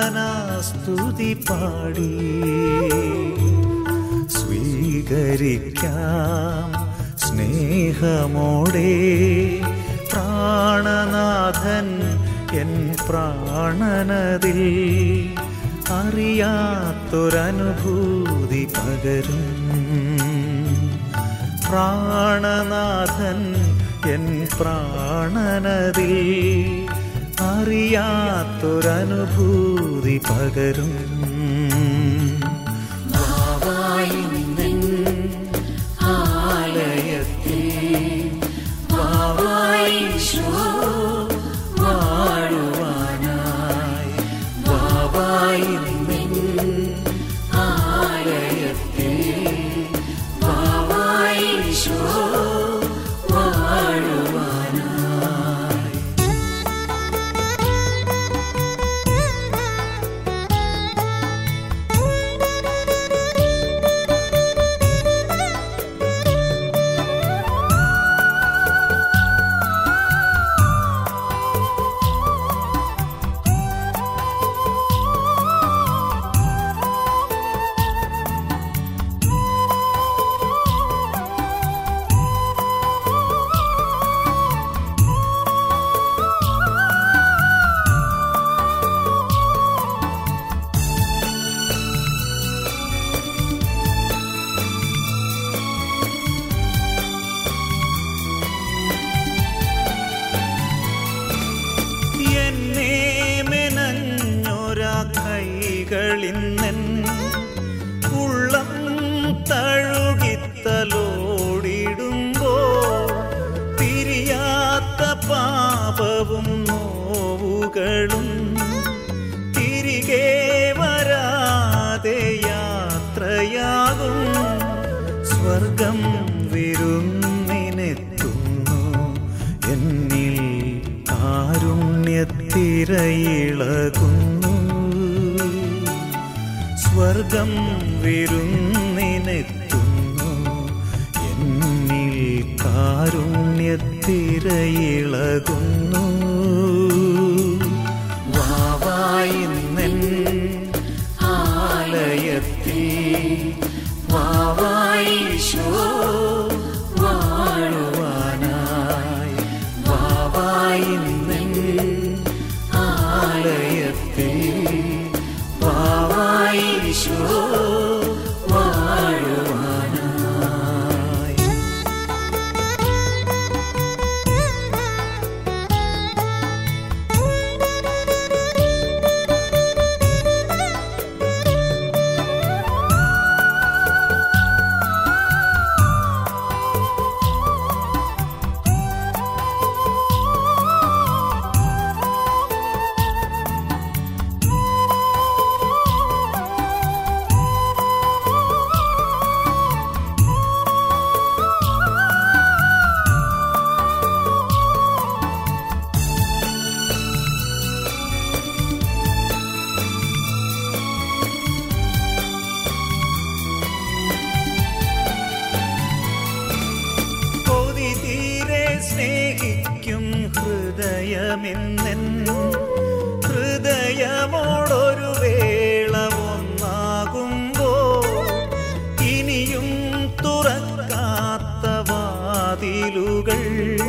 സ്തുതി പാടി സ്വീകരിക്കാം സ്നേഹമോടെ പ്രാണനാഥൻ എൻ പ്രാണനതിൽ അറിയാത്തൊരനുഭൂതി പകരും പ്രാണനാഥൻ എൻ പ്രാണനതിൽ അറിയാത്തൊരനുഭൂതി പകരും വാവായി നിൻ ആലയത്തിൽ വാവായിശോ വാഴുവാനായി വാവായി നിൻ ആലയത്തിൽ വാവായിശോ വാഴുവാനായി എന്നെ മെനഞ്ഞൊര കൈകളിന്നൻ ഉള്ളം തഴുകിത്തലോടിടുമ്പോ തിരിയാത്ത പാപവും നോവുകളും തിരികെ വരാതെ യാത്രയാകും സ്വർഗം വിരുന്നിനെത്തുന്നു എന്നിൽ കാരുണ്യത്തിരയിളകുന്നു സ്വർഗം വിരുന്നിനെത്തുന്നു എന്നിൽ കാരുണ്യത്തിരയിളകുന്നു വാവായി നിൻ ആലയത്തിൽ വാവായിശോ വാഴുവാനായി വാവായി നിൻ ആലയത്തിൽ വാവായിശോ വാഴുവാനായി കൊതി തീരെ സ്നേഹിക്കും ഹൃദയമെന്നെൻ ഹൃദയമോടൊരു വേള ഒന്നാകുമ്പോ ഇനിയും തുറക്കാത്ത വാതിലുകൾ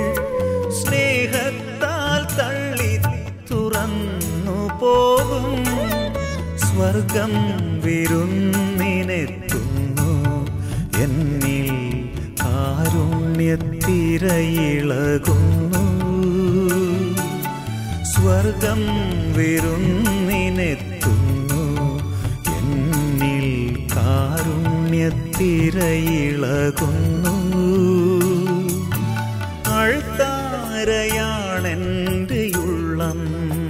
സ്നേഹത്താൽ തള്ളി തുറന്നു പോകും സ്വർഗം വിരുന്നിനെത്തുന്നു എന്നിൽ കാരുണ്യത്തിരയിളകുന്നു സ്വർഗം വിരുന്നിനെത്തുന്നു എന്നിൽ കാരുണ്യത്തിരയിളകുന്നു അൾത്താരയാണെൻ്റെ ഉള്ളം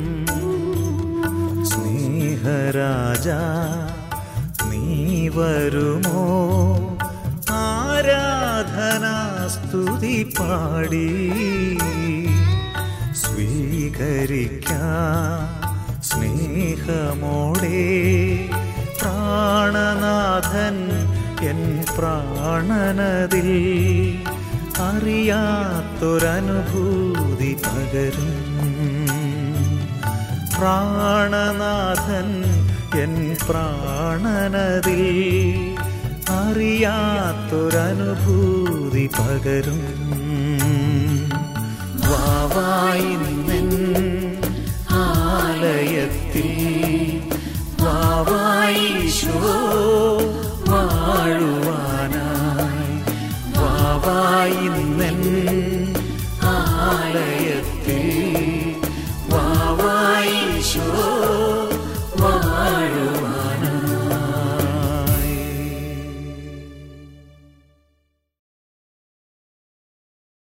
സ്നേഹരാജ നീ വരുമോ ആരാധനാ സ്തുതി പാടി സ്വീകരിക്കാം സ്നേഹമോടെ പ്രാണനാഥൻ എൻ പ്രാണനതിൽ അറിയാത്തൊരനുഭൂതി പകരും പ്രാണനാഥൻ എൻ പ്രാണനതിൽ അറിയാത്തൊരനുഭൂതി പകരും വാവായിന്നെൻ ആലയത്തിൽ വാവായിശോ വാഴുവാനായി വാവായിന്നെൻ ആലയത്തിൽ വാവായിശോ